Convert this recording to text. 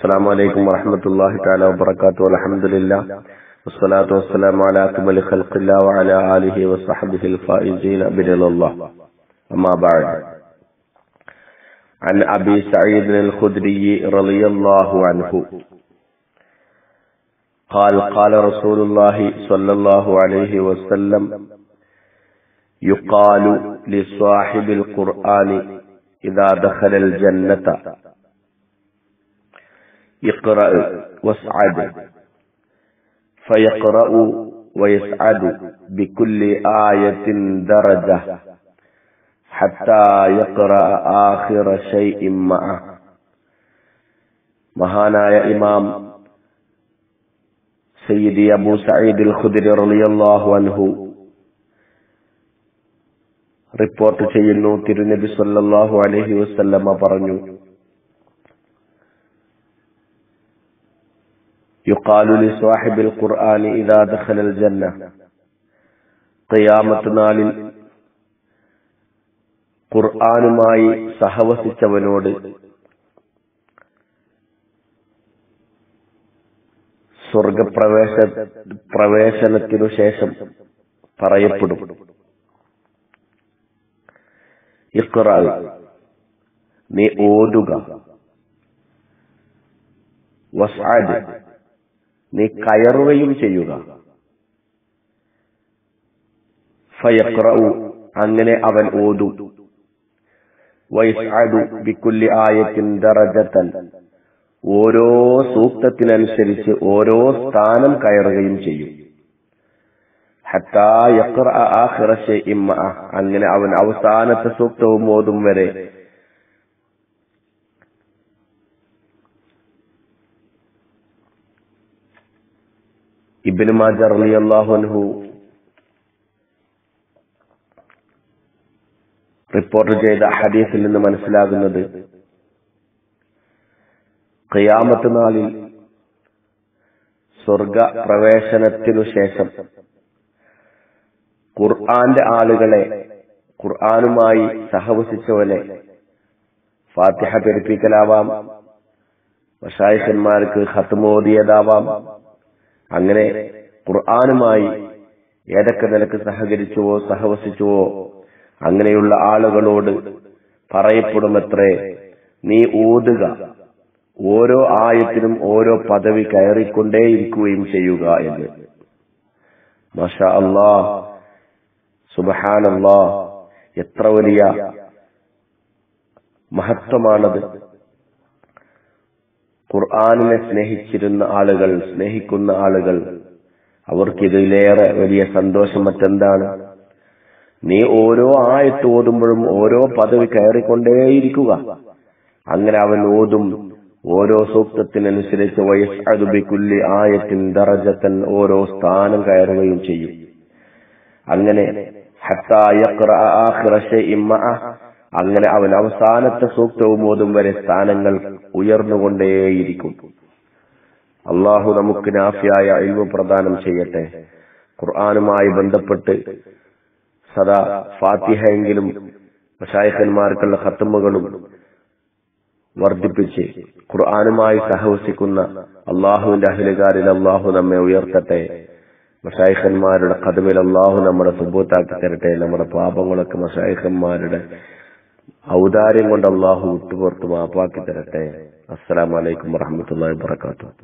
السلام عليكم ورحمة الله تعالى وبركاته والحمد لله والصلاة والسلام على أكمل خلق الله وعلى آله وصحبه الفائزين برضا الله أما بعد عن أبي سعيد الخدري رضي الله عنه قال قال رسول الله صلى الله عليه وسلم يقال لصاحب القرآن إذا دخل الجنة اقرأ واسعد فيقرأ ويسعد بكل آية درجة حتى يقرأ آخر شيء معه മഹാനായ ഇമാം സയ്യിദി അബൂ സഈദ് അൽ ഖുദരി റളിയല്ലാഹു അൻഹു റിപ്പോർട്ട് ചെയ്യുന്നു തിരുനബി സല്ലല്ലാഹു അലൈഹി വസല്ലമ പറഞ്ഞു يقال لصاحب القرآن إذا دخل الجنة قيامة നാളിൽ ഖുർആനുമായി സഹവസിച്ചവനോട് സ്വർഗപ്രവേശ പ്രവേശനത്തിനു ശേഷം പറയപ്പെടും ഇഖ്റ നീ ഓതുക വസ്ആദ് നീ കയറുകയും ചെയ്യുക ഫയഖ്റഉ അങ്ങനെ അവൻ ഓതും വയസ്അദു ബിക്കുല്ലി ആയത്തിൻ ദറജതൻ ഓരോ സൂക്തത്തിനനുസരിച്ച് ഓരോ സ്ഥാനം കയറുകയും ചെയ്യും ഹത്താ യഖ്റഅ ആഖിറ ശൈഇൻ മഅ അങ്ങനെ അവൻ അവസാനത്തെ സൂക്തവും ഓതും വരെ ഇബ്നു മാജ റളിയല്ലാഹു അൻഹു റിപ്പോർട്ട് ചെയ്ത ഹദീസിൽ നിന്ന് മനസ്സിലാകുന്നത് ഖിയാമത്ത് നാളിൽ സ്വർഗ പ്രവേശനത്തിനു ശേഷം ഖുർആന്റെ ആളുകളെ ഖുർആനുമായി സഹവസിച്ചവനെ ഫാത്തിഹ പെരുപ്പിക്കലാവാം വഷായിഷന്മാർക്ക് ഹത്തുമോദിയതാവാം അങ്ങനെ ഖുർആനുമായി ഏതൊക്കെ നിലക്ക് സഹകരിച്ചുവോ സഹവസിച്ചുവോ അങ്ങനെയുള്ള ആളുകളോട് പറയപ്പെടുമത്രേ നീ ഊതുക ഓരോ ആയത്തിനും ഓരോ പദവി കയറിക്കൊണ്ടേയിരിക്കുകയും ചെയ്യുക എന്ന് മഷ അള്ളാ സുബഹാനല്ലാ എത്ര വലിയ മഹത്വമാണത് ഖുർആാനിനെ സ്നേഹിച്ചിരുന്ന ആളുകൾ സ്നേഹിക്കുന്ന ആളുകൾ അവർക്ക് ഇതിലേറെ വലിയ സന്തോഷം മറ്റെന്താണ് നീ ഓരോ ആയത്ത് ഓതുമ്പോഴും ഓരോ പദവി കയറിക്കൊണ്ടേയിരിക്കുക അങ്ങനെ അവൻ ഓതും ഓരോ സൂക്തത്തിനനുസരിച്ച് വയസ്സുബിക്കുല്ലി ആയത്തിൻ ദറജത്തൻ ഓരോ സ്ഥാനം കയറുകയും ചെയ്യും അങ്ങനെ അങ്ങനെ അവൻ അവസാനത്തെ സൂക്തവും ഓതും വരെ സ്ഥാനങ്ങൾ ഉയർന്നുകൊണ്ടേയിരിക്കും അള്ളാഹു നമുക്ക് നാഫിയായ അഴിവ് പ്രദാനം ചെയ്യട്ടെ ഖുർആാനുമായി ബന്ധപ്പെട്ട് സദാ ഫാത്തിഹയെങ്കിലും മഷായഖന്മാർക്കുള്ള ഹത്തുമുകളും വർദ്ധിപ്പിച്ച് ഖുർആാനുമായി സഹവസിക്കുന്ന അള്ളാഹുവിന്റെ അഹിലുകാരിൽ അള്ളാഹു നമ്മെ ഉയർത്തട്ടെ മഷായിഖന്മാരുടെ കഥമിൽ അള്ളാഹു നമ്മുടെ സുബൂത്താക്കി തരട്ടെ നമ്മുടെ പാപങ്ങളൊക്കെ മഷായിഖന്മാരുടെ ഔദാര്യം കൊണ്ട് അള്ളാഹു വിട്ടുപുറത്ത് മാപ്പാക്കി തരട്ടെ അസ്സലാമലൈക്കും വറഹമത്തല്ലാ വാത്തു